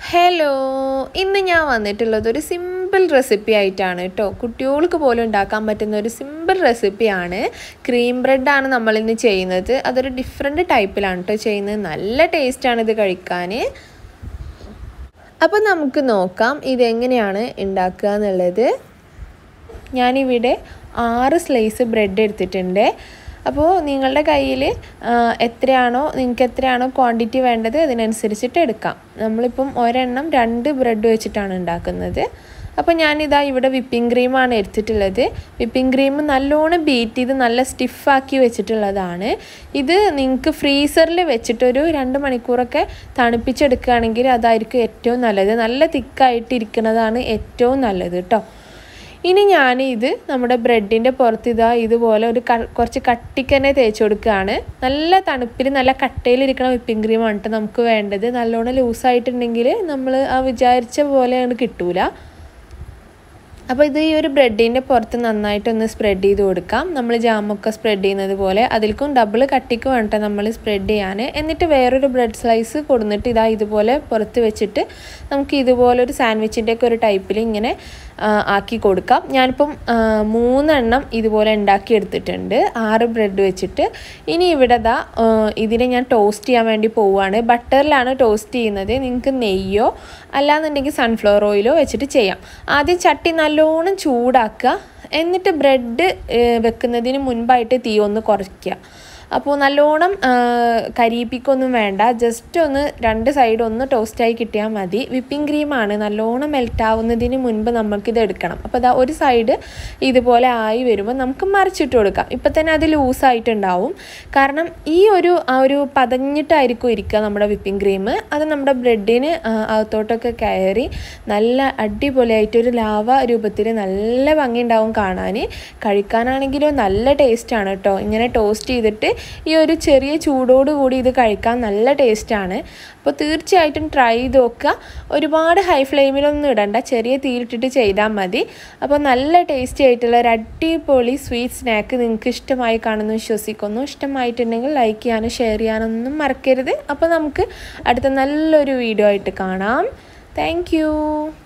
hello ഇന്ന് ഞാൻ വന്നിട്ടുള്ളത് ഒരു സിമ്പിൾ റെസിപ്പി ആയിട്ടാണ് കേട്ടോ കുട്ടികൾക്ക് പോലും ഉണ്ടാക്കാൻ പറ്റുന്ന ഒരു സിമ്പിൾ റെസിപ്പിയാണ് ക്രീം ബ്രെഡാണ് നമ്മളിന്ന് ചെയ്യുന്നത് അതൊരു ഡിഫറെൻറ്റ് ടൈപ്പിലാണ് കേട്ടോ ചെയ്യുന്നത് നല്ല ടേസ്റ്റാണ് ഇത് കഴിക്കാൻ അപ്പോൾ നമുക്ക് നോക്കാം ഇതെങ്ങനെയാണ് ഉണ്ടാക്കുക എന്നുള്ളത് ഞാനിവിടെ ആറ് സ്ലൈസ് ബ്രെഡ് എടുത്തിട്ടുണ്ട് അപ്പോൾ നിങ്ങളുടെ കയ്യിൽ എത്രയാണോ നിങ്ങൾക്ക് എത്രയാണോ ക്വാണ്ടിറ്റി വേണ്ടത് അതിനനുസരിച്ചിട്ട് എടുക്കാം നമ്മളിപ്പം ഒരെണ്ണം രണ്ട് ബ്രെഡ് വെച്ചിട്ടാണ് ഉണ്ടാക്കുന്നത് അപ്പോൾ ഞാനിതാ ഇവിടെ വിപ്പിംഗ് ക്രീമാണ് എടുത്തിട്ടുള്ളത് വിപ്പിംഗ് ക്രീം നല്ലോണം ബീറ്റ് ചെയ്ത് നല്ല സ്റ്റിഫാക്കി വെച്ചിട്ടുള്ളതാണ് ഇത് നിങ്ങൾക്ക് ഫ്രീസറിൽ വെച്ചിട്ടൊരു രണ്ട് മണിക്കൂറൊക്കെ തണുപ്പിച്ചെടുക്കുകയാണെങ്കിൽ അതായിരിക്കും ഏറ്റവും നല്ലത് നല്ല തിക്കായിട്ട് ഇരിക്കുന്നതാണ് ഏറ്റവും നല്ലത് കേട്ടോ ഇനി ഞാൻ ഇത് നമ്മുടെ ബ്രെഡിൻ്റെ പുറത്ത് ഇതാ ഇതുപോലെ ഒരു കുറച്ച് കട്ടിക്ക് തന്നെ തേച്ച് കൊടുക്കുകയാണ് നല്ല തണുപ്പിൽ നല്ല കട്ടയിലിരിക്കണ വിപ്പിംഗ് ക്രീമാണ് കേട്ടോ നമുക്ക് വേണ്ടത് നല്ലോണം ലൂസായിട്ടുണ്ടെങ്കിൽ നമ്മൾ ആ വിചാരിച്ച പോലെയാണ് കിട്ടൂല അപ്പോൾ ഇത് ഈ ഒരു ബ്രെഡിൻ്റെ പുറത്ത് നന്നായിട്ടൊന്ന് സ്പ്രെഡ് ചെയ്ത് കൊടുക്കാം നമ്മൾ ജാമൊക്കെ സ്പ്രെഡ് ചെയ്യുന്നത് പോലെ അതിൽക്കും ഡബിൾ കട്ടിക്ക് വേണ്ട നമ്മൾ സ്പ്രെഡ് ചെയ്യാൻ എന്നിട്ട് വേറൊരു ബ്രെഡ് സ്ലൈസ് കൊടുത്തിട്ട് ഇതാ ഇതുപോലെ പുറത്ത് വെച്ചിട്ട് നമുക്ക് ഇതുപോലെ ഒരു സാൻഡ്വിച്ചിൻ്റെ ഒക്കെ ഒരു ടൈപ്പിൽ ഇങ്ങനെ ആക്കി കൊടുക്കാം ഞാനിപ്പം മൂന്നെണ്ണം ഇതുപോലെ ഉണ്ടാക്കി എടുത്തിട്ടുണ്ട് ആറ് ബ്രെഡ് വെച്ചിട്ട് ഇനി ഇവിടെ ദാ ഇതിനെ ഞാൻ ടോസ്റ്റ് ചെയ്യാൻ വേണ്ടി പോവുകയാണ് ബട്ടറിലാണ് ടോസ്റ്റ് ചെയ്യുന്നത് നിങ്ങൾക്ക് നെയ്യോ അല്ലാന്നുണ്ടെങ്കിൽ സൺഫ്ലവർ ഓയിലോ വെച്ചിട്ട് ചെയ്യാം ആദ്യം ചട്ടി നല്ലോണം ചൂടാക്കുക എന്നിട്ട് ബ്രെഡ് വെക്കുന്നതിന് മുൻപായിട്ട് തീ ഒന്ന് കുറയ്ക്കുക അപ്പോൾ നല്ലോണം കരിയിപ്പിക്കൊന്നും വേണ്ട ജസ്റ്റ് ഒന്ന് രണ്ട് സൈഡ് ഒന്ന് ടോസ്റ്റായി കിട്ടിയാൽ മതി വിപ്പിംഗ് ക്രീമാണ് നല്ലോണം മെൽറ്റ് ആവുന്നതിന് മുൻപ് നമുക്കിത് എടുക്കണം അപ്പോൾ അതാ ഒരു സൈഡ് ഇതുപോലെ ആയി വരുമ്പോൾ നമുക്ക് മറിച്ചിട്ട് കൊടുക്കാം ഇപ്പം തന്നെ അത് ലൂസായിട്ടുണ്ടാവും കാരണം ഈ ഒരു ആ ഒരു പതഞ്ഞിട്ടായിരിക്കും ഇരിക്കുക നമ്മുടെ വിപ്പിംഗ് ക്രീം അത് നമ്മുടെ ബ്രെഡിന് അകത്തോട്ടൊക്കെ കയറി നല്ല അടിപൊളിയായിട്ട് ഒരു ലാവ രൂപത്തിൽ നല്ല ഭംഗി ഉണ്ടാവും കാണാൻ കഴിക്കാനാണെങ്കിലും നല്ല ടേസ്റ്റാണ് കേട്ടോ ഇങ്ങനെ ടോസ്റ്റ് ചെയ്തിട്ട് ഈ ഒരു ചെറിയ ചൂടോട് കൂടി ഇത് കഴിക്കാൻ നല്ല ടേസ്റ്റാണ് അപ്പോൾ തീർച്ചയായിട്ടും ട്രൈ ചെയ്ത് നോക്കുക ഒരുപാട് ഹൈ ഫ്ലെയിമിലൊന്നും ഇടണ്ട ചെറിയ തീയിലിട്ടിട്ട് ചെയ്താൽ മതി അപ്പോൾ നല്ല ടേസ്റ്റി ആയിട്ടുള്ള ഒരു അടിപൊളി സ്വീറ്റ് സ്നാക്ക് നിങ്ങൾക്ക് ഇഷ്ടമായി കാണുന്നു വിശ്വസിക്കുന്നു ഇഷ്ടമായിട്ടുണ്ടെങ്കിൽ ലൈക്ക് ചെയ്യാനും ഷെയർ ചെയ്യാനൊന്നും മറക്കരുത് അപ്പോൾ നമുക്ക് അടുത്ത നല്ലൊരു വീഡിയോ ആയിട്ട് കാണാം താങ്ക്